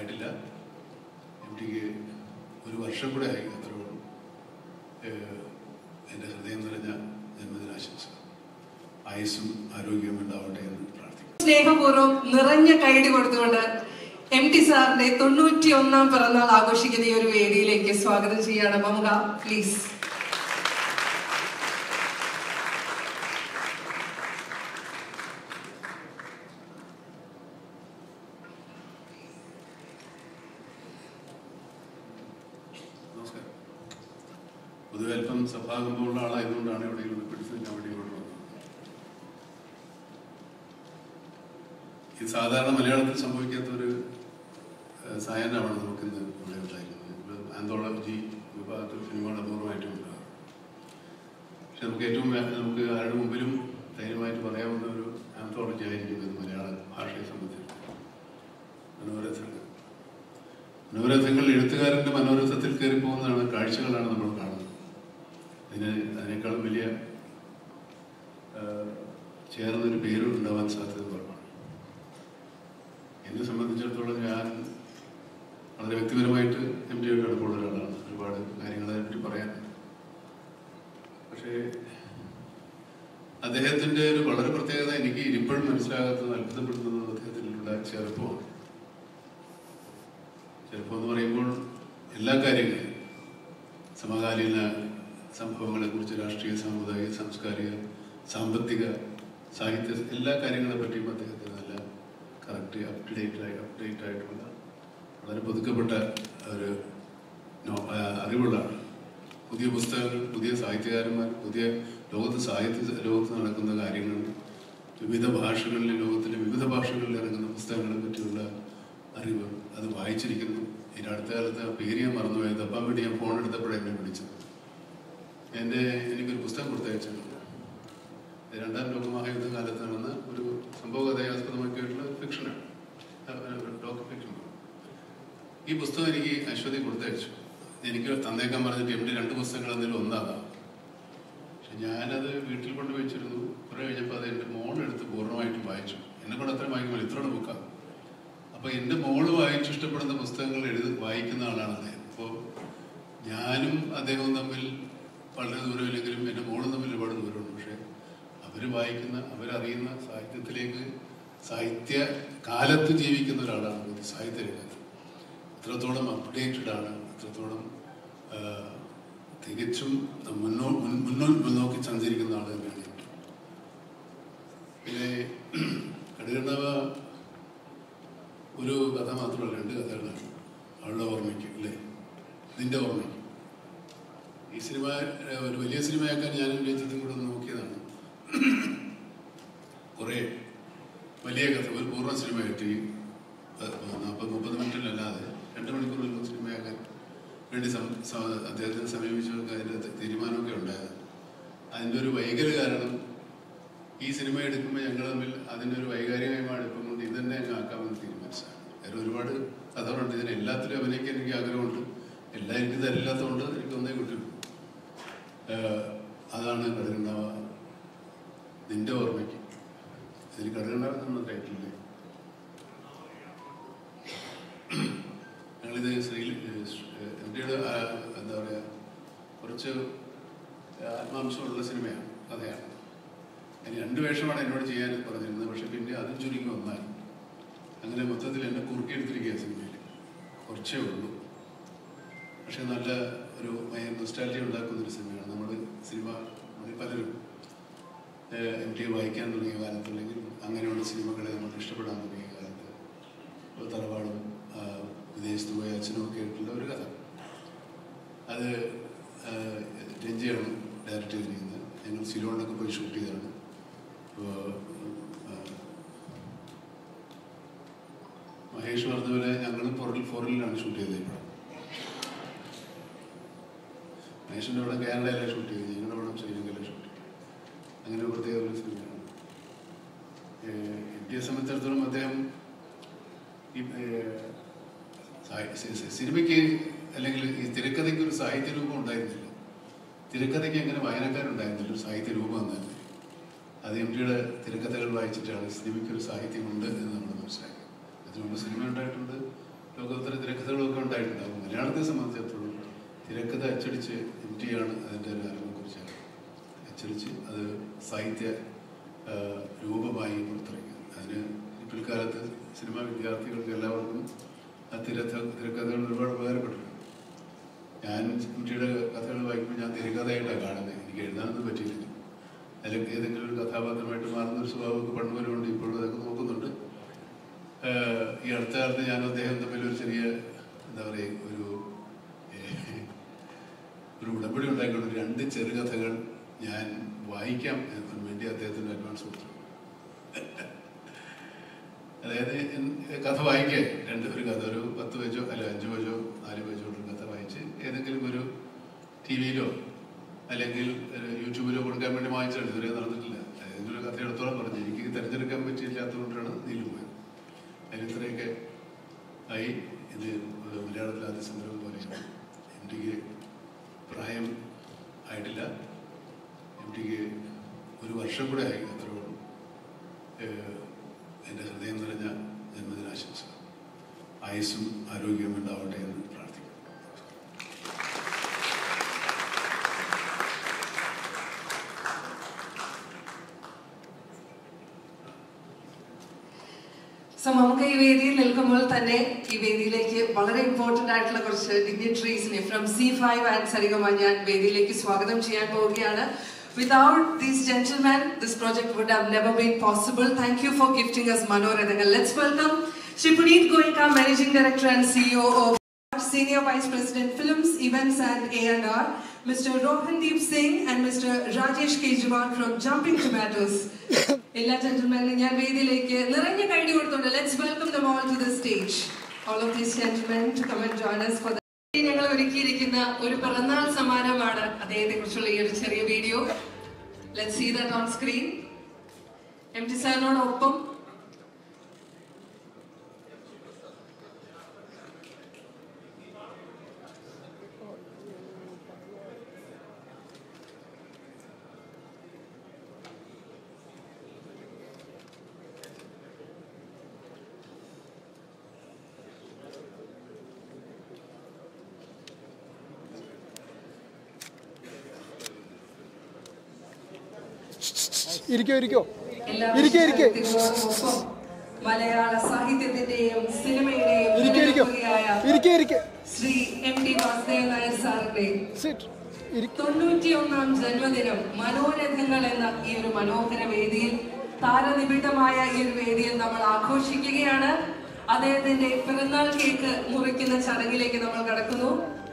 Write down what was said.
ആയിട്ടില്ല M tick ഒരു വർഷം കൂടെ ആയി അത്രേ ഉള്ളൂ ഏഹ് എൻ്റെ ഹൃദയം നിറഞ്ഞ ജന്മദിനാശംസ ആയുസ്സും ആരോഗ്യവും ഉണ്ടാവട്ടെ എന്ന് പ്രാർത്ഥിക്കുന്നു സ്നേഹപൂർവ്വം നിറഞ്ഞ കൈഡി കൊടുത്തുകൊണ്ട് എം ടി സാറിന്റെ തൊണ്ണൂറ്റി ഒന്നാം പിറന്നാൾ ആഘോഷിക്കുന്ന ഈ ഒരു വേദിയിലേക്ക് സ്വാഗതം ചെയ്യാണ് മമുക പ്ലീസ് നമസ്കാരം പൊതുവെ അല്പം സഭാകമ്പമുള്ള ആളായതുകൊണ്ടാണ് എവിടെയെങ്കിലും ഒന്ന് പിടിച്ച് നിൽക്കാൻ വേണ്ടി ഇങ്ങോട്ട് വന്നത് ഇത് സാധാരണ മലയാളത്തിൽ സംഭവിക്കാത്ത ഒരു ഏഹ്, സായാഹ്നമാണ് നമുക്കിന്ന് ഇവിടെ ഉണ്ടായിരിക്കുന്നത് ആന്തോളജി വിഭാഗത്തിൽ സിനിമകൾ അപൂർവമായിട്ടും ഉണ്ടാകും പക്ഷെ നമുക്ക് ഏറ്റവും വേ- നമുക്ക് ആരുടെ മുമ്പിലും ധൈര്യമായിട്ട് പറയാവുന്ന ഒരു ആന്തോളജി ആയിരിക്കും ഇത് മലയാള ഭാഷയെ സംബന്ധിച്ച് മനോരഥങ്ങൾ മനോരഥങ്ങൾ എഴുത്തുകാരന്റെ മനോരഥത്തിൽ കയറി പോകുന്നതാണ് കാഴ്ചകളാണ് നമ്മൾ കാണുന്നത് അതിന് അതിനേക്കാളും വലിയ ആ, ചേർന്നൊരു പേര് ഉണ്ടാവാൻ സാധ്യത കുറവാണ് എന്നെ സംബന്ധിച്ചിടത്തോളം ഞാൻ വളരെ വ്യക്തിപരമായിട്ട് എം ടി ആയിട്ട് അടുപ്പമുള്ള ഒരാളാണ് ഒരുപാട് കാര്യങ്ങൾ അതിനെപ്പറ്റി പറയാനുണ്ട് പക്ഷേ അദ്ദേഹത്തിന്റെ ഒരു വളരെ പ്രത്യേകത എനിക്ക് ഇപ്പോഴും മനസ്സിലാകാത്തത് അത്ഭുതപ്പെടുത്തുന്നത് അദ്ദേഹത്തിലുള്ള ചെറുപ്പമാണ് ചെറുപ്പം എന്ന് പറയുമ്പോൾ എല്ലാ കാര്യങ്ങളും സമകാലീന സംഭവങ്ങളെ കുറിച്ച് രാഷ്ട്രീയ സാമുദായിക സാംസ്കാരിക സാമ്പത്തിക സാഹിത്യ എല്ലാ കാര്യങ്ങളെ പറ്റിയും അദ്ദേഹത്തിന് നല്ല കറക്റ്റ് അപ് ടു ഡേറ്റ് ആയി അപ്ഡേറ്റ് ആയിട്ടുള്ള വളരെ പുതുക്കപ്പെട്ട ഒരു നോ- ആ, അറിവുള്ളതാണ് പുതിയ പുസ്തകങ്ങൾ പുതിയ സാഹിത്യകാരന്മാർ പുതിയ ലോകത്ത് സാഹിത്യ ലോകത്ത് നടക്കുന്ന കാര്യങ്ങൾ വിവിധ ഭാഷകളിൽ ലോകത്തിലെ വിവിധ ഭാഷകളിൽ ഇറങ്ങുന്ന പുസ്തകങ്ങളെ പറ്റിയുള്ള അറിവ് അത് വായിച്ചിരിക്കുന്നു ഇതിൻ്റെ അടുത്ത കാലത്ത് ആ പേര് ഞാൻ മറന്നുപോയി തപ്പാൻ വേണ്ടി ഞാൻ ഫോൺ എടുത്തപ്പോഴാണ് എന്നെ വിളിച്ചത് എൻ്റെ എനിക്കൊരു പുസ്തകം കൊടുത്തയച്ചിട്ടുണ്ട് ഇത് രണ്ടാം ലോകമഹായുദ്ധ കാലത്ത് നടന്ന ഒരു സംഭവ കഥയെ ആസ്പദമാക്കിയിട്ടുള്ള ഫിക്ഷനാണ് ഡോക്യു ഫിക്ഷൻ ഈ പുസ്തകം എനിക്ക് അശ്വതി കൊടുത്തയച്ചു എനിക്ക് തന്നേക്കാൻ പറഞ്ഞിട്ട് എം ഡി രണ്ട് പുസ്തകങ്ങൾ എന്തെങ്കിലും ഒന്നാകാം പക്ഷെ ഞാനത് വീട്ടിൽ കൊണ്ട് വെച്ചിരുന്നു കുറെ കഴിഞ്ഞപ്പോൾ അത് എൻ്റെ മോളെടുത്ത് പൂർണ്ണമായിട്ടും വായിച്ചു എന്നെ കൊണ്ട് അത്രയും വായിക്കുമ്പോൾ ഇത്രയുടെ ബുക്കാണ് അപ്പൊ എൻ്റെ മോള് വായിച്ച് ഇഷ്ടപ്പെടുന്ന പുസ്തകങ്ങൾ എഴുതി വായിക്കുന്ന ആളാണ് അദ്ദേഹം അപ്പോൾ ഞാനും അദ്ദേഹവും തമ്മിൽ വളരെ ദൂരമില്ലെങ്കിലും എൻ്റെ മോളും തമ്മിൽ ഒരുപാട് ദൂരമുണ്ട് പക്ഷേ അവർ വായിക്കുന്ന അവരറിയുന്ന സാഹിത്യത്തിലേക്ക് സാഹിത്യ കാലത്ത് ജീവിക്കുന്ന ഒരാളാണ് ഈ സാഹിത്യ രംഗത്ത് എത്രത്തോളം അപ്ഡേറ്റഡ് ആണ് എത്രത്തോളം ആ, തികച്ചും മുന്നോ മുൻ- മുന്നോട്ട് മുന്നോക്കി സഞ്ചരിക്കുന്ന ആൾ തന്നെയാണ് ഞാൻ. പിന്നെ കടുകണ്ണവ ഒരു കഥ മാത്രമല്ല രണ്ട് കഥകളാണ് അവളുടെ ഓർമ്മയ്ക്ക് അല്ലേ നിന്റെ ഓർമ്മയ്ക്ക് ഈ സിനിമ ഏഹ്, ഒരു വലിയ സിനിമയാക്കാൻ ഞാനും രഞ്ജിത്തും കൂടെ ഒന്ന് നോക്കിയതാണ് കുറേ വലിയ കഥ ഒരു പൂർണ്ണ സിനിമയായിട്ട് ഈ നാൽപ്പത് മുപ്പത് മിനിറ്റിലല്ലാതെ രണ്ട് മണിക്കൂറിൽ സിനിമയാക്കാൻ വേണ്ടി സം- സ- അദ്ദേഹത്തിനെ സമീപിച്ചവർക്ക് അതിൻ്റെ തീരുമാനമൊക്കെ ഉണ്ടായത് അതിൻ്റെ ഒരു വൈകല് കാരണം ഈ സിനിമ എടുക്കുമ്പോൾ ഞങ്ങൾ തമ്മിൽ അതിൻ്റെ ഒരു വൈകാരികമായ അടുപ്പം കൊണ്ട് ഇത് തന്നെ അങ്ങ് ആക്കാമെന്ന് തീരുമാനിച്ചതാണ് വേറെ ഒരുപാട് കഥകളുണ്ട് ഇതിന് എല്ലാത്തിലും അഭിനയിക്കാൻ എനിക്ക് ആഗ്രഹമുണ്ട് എല്ലാം എനിക്ക് തരില്ലാത്തതുകൊണ്ട് എനിക്ക് ഒന്നേ കിട്ടും അതാണ് കടുകണ്ണാവ നിന്റെ ഓർമ്മയ്ക്ക് ഇതിൽ കടുകണ്ണാവ എന്ന ടൈറ്റിലില്ലേ ഞങ്ങളിത് ശ്രീ ഇന്ത്യയുടെ എന്താ പറയുക കുറച്ച് ആത്മാംശമുള്ള സിനിമയാണ് കഥയാണ് അതിന് രണ്ട് വേഷമാണ് എന്നോട് ചെയ്യാൻ പറഞ്ഞിരുന്നത് പക്ഷെ പിന്നെ അതും ചുരുങ്ങി ഒന്നായി അങ്ങനെ മൊത്തത്തിൽ എന്നെ കുറുക്കിയെടുത്തിരിക്കുക സിനിമയിൽ കുറച്ചേ ഉള്ളൂ പക്ഷെ നല്ല ഒരു നൊസ്റ്റാലിറ്റി ഉണ്ടാക്കുന്ന ഒരു സിനിമയാണ് നമ്മൾ സിനിമ നമ്മൾ പലരും എം ടി വായിക്കാൻ തുടങ്ങിയ കാലത്ത് അല്ലെങ്കിൽ അങ്ങനെയുള്ള സിനിമകളെ നമ്മൾ ഇഷ്ടപ്പെടാൻ തുടങ്ങിയ കാലത്ത് ഇപ്പോൾ തറവാടും ആ, വിദേശത്ത് പോയ അച്ഛനും ഒക്കെ ആയിട്ടുള്ള ഒരു കഥ അത് ആ, രഞ്ജയാണ് ഡയറക്റ്റ് ചെയ്തിരിക്കുന്നത് ഞങ്ങൾ സിലോണിലൊക്കെ പോയി ഷൂട്ട് ചെയ്തതാണ് അപ്പോൾ ആ, മഹേഷ് പറഞ്ഞ പോലെ ഞങ്ങളും ഫോറിൽ ഫോറിലാണ് ഷൂട്ട് ചെയ്തത് ഇപ്പോൾ മഹേഷിൻ്റെ അവിടെ കാനഡയിലാണ് ഷൂട്ട് ചെയ്തത് ഞങ്ങളുടെ അവിടെ ശ്രീലങ്കയിലാണ് ഷൂട്ട് ചെയ്തത് അങ്ങനെ ഒരു പ്രത്യേക ഒരു സിനിമയാണ് ഏഹ് ഇന്ത്യയെ സംബന്ധിച്ചിടത്തോളം അദ്ദേഹം ഈ ഏഹ്, സാഹി- സി- സി- സിനിമയ്ക്ക് അല്ലെങ്കിൽ ഈ തിരക്കഥയ്ക്ക് ഒരു സാഹിത്യ രൂപം ഉണ്ടായിരുന്നില്ല തിരക്കഥയ്ക്ക് അങ്ങനെ വായനക്കാരുണ്ടായിരുന്നില്ല ഒരു സാഹിത്യ രൂപം എന്നല്ല അത് എം ടിയുടെ തിരക്കഥകൾ വായിച്ചിട്ടാണ് സിനിമയ്ക്ക് ഒരു സാഹിത്യമുണ്ട് എന്ന് നമ്മൾ മനസ്സിലാക്കി അതിനു മുമ്പ് സിനിമ ഉണ്ടായിട്ടുണ്ട് ലോകോത്തര തിരക്കഥകളൊക്കെ ഉണ്ടായിട്ടുണ്ടാകും മലയാളത്തെ സംബന്ധിച്ചിടത്തോളം തിരക്കഥ അച്ചടിച്ച് എം ടി ആണ് അതിൻ്റെ ഒരു അറിവിനെക്കുറിച്ചാണ് അച്ചടിച്ച് അത് സാഹിത്യ ആ, രൂപമായി പുറത്തിറങ്ങി അതിന് ഈ പിൽക്കാലത്ത് സിനിമാ വിദ്യാർത്ഥികൾക്ക് എല്ലാവർക്കും ആ തിരക്ക തിരക്കഥകൾ ഒരുപാട് ഉപകാരപ്പെട്ടിട്ടുണ്ട് ഞാൻ കുട്ടിയുടെ കഥകൾ വായിക്കുമ്പോൾ ഞാൻ തിരക്കഥയായിട്ടാണ് കാണുന്നത് എനിക്ക് എഴുതാനൊന്നും പറ്റിയില്ല അല്ലെങ്കിൽ ഏതെങ്കിലും ഒരു കഥാപാത്രമായിട്ട് മാറുന്ന ഒരു സ്വഭാവമൊക്കെ പണ്ടുവരുമുണ്ട് ഇപ്പോഴും അതൊക്കെ നോക്കുന്നുണ്ട് ഏഹ് ഈ അടുത്ത കാലത്ത് ഞാൻ അദ്ദേഹം തമ്മിൽ ഒരു ചെറിയ എന്താ പറയുക ഒരു ഏഹ്, ഒരു ഉടമ്പടി ഉണ്ടായിക്കൊണ്ട് രണ്ട് ചെറുകഥകൾ ഞാൻ വായിക്കാം എന്നതിന് വേണ്ടി അദ്ദേഹത്തിന് അഡ്വാൻസ് കൊടുത്തു അതായത് എൻ- കഥ വായിക്കേ രണ്ട് ഒരു കഥ ഒരു പത്ത് പേജോ അല്ല അഞ്ച് പേജോ നാല് പേജോ ഉള്ള കഥ വായിച്ച് ഏതെങ്കിലും ഒരു ടി വിയിലോ അല്ലെങ്കിൽ ഒരു യൂട്യൂബിലോ കൊടുക്കാൻ വേണ്ടി വാങ്ങിച്ചാണ് ഇതുവരെ നടന്നിട്ടില്ല ഏതെങ്കിലും ഒരു കഥ എടുത്തോളം പറഞ്ഞു എനിക്ക് തിരഞ്ഞെടുക്കാൻ പറ്റിയില്ലാത്തതുകൊണ്ടാണ് നീലു പോയത് അതിന് ഇത്രയൊക്കെ ആയി ഇത് മലയാളത്തിൽ ആദ്യ സംരംഭം പോലെയാണ് എം ടിക്ക് പ്രായം ആയിട്ടില്ല എം ടിക്ക് ഒരു വർഷം കൂടെ ആയി അത്രേ ഉള്ളൂ ഏഹ് എൻ്റെ ഹൃദയം നിറഞ്ഞ ജന്മദിനാശംസ ആയുസ്സും ആരോഗ്യവും ഉണ്ടാവട്ടെ എന്ന് പ്രാർത്ഥിക്കുന്നു സോ നമുക്ക് ഈ വേദിയിൽ നിൽക്കുമ്പോൾ തന്നെ ഈ വേദിയിലേക്ക് വളരെ ഇമ്പോർട്ടന്റ് ആയിട്ടുള്ള കുറച്ച് ഡിഗ്നിറ്ററീസിനെ from C five and Saregama ഞാൻ വേദിയിലേക്ക് സ്വാഗതം ചെയ്യാൻ പോവുകയാണ് without these gentleman this project would have never been possible thank you for gifting us Manorathangal let's welcome Shri Puneet ഗോയിക്ക managing director and CEO of Senior Vice President Films, Events and A&R, Mr. Rohandeep Singh and Mr. Rajesh Kejriwal from Jumping Tomatoes. എല്ലാ ജെന്റിൽമാനും ഞാൻ വേദിയിലേക്ക് നിറഞ്ഞ കൈഡി കൊടുത്തോണ്ട് let's welcome them all to the stage all of these gentlemen to come and join us for the ഞങ്ങൾ ഒരുക്കിയിരിക്കുന്ന ഒരു പിറന്നാൾ സമ്മാനമാണ് അദ്ദേഹത്തെ കുറിച്ചുള്ള ഈ ഒരു ചെറിയ video let see that on screen M T സാറിനോടൊപ്പം ഇരിക്കോ ഇരിക്കോ എല്ലാ ഇരിക്കെ, ഇരിക്കെ. വിഷയത്തിനോടൊപ്പം മലയാള സാഹിത്യത്തിന്റെയും സിനിമയുടെയും ഇരിക്കെ ഇരിക്കോ നിറകുറിയായ ഇരിക്കെ ഇരിക്കെ ശ്രീ എം ടി വാസുദേവ നായർ സാറിന്റെ സിറ്റ് ഇരിക്ക തൊണ്ണൂറ്റിയൊന്നാം ജന്മദിനം മനോരഥങ്ങൾ എന്ന ഈ ഒരു മനോഹര വേദിയിൽ താരനിബിഡമായ ഈ ഒരു വേദിയിൽ നമ്മൾ ആഘോഷിക്കുകയാണ് അദ്ദേഹത്തിന്റെ പിറന്നാൾ കേക്ക് മുറിക്കുന്ന ചടങ്ങിലേക്ക് നമ്മൾ കടക്കുന്നു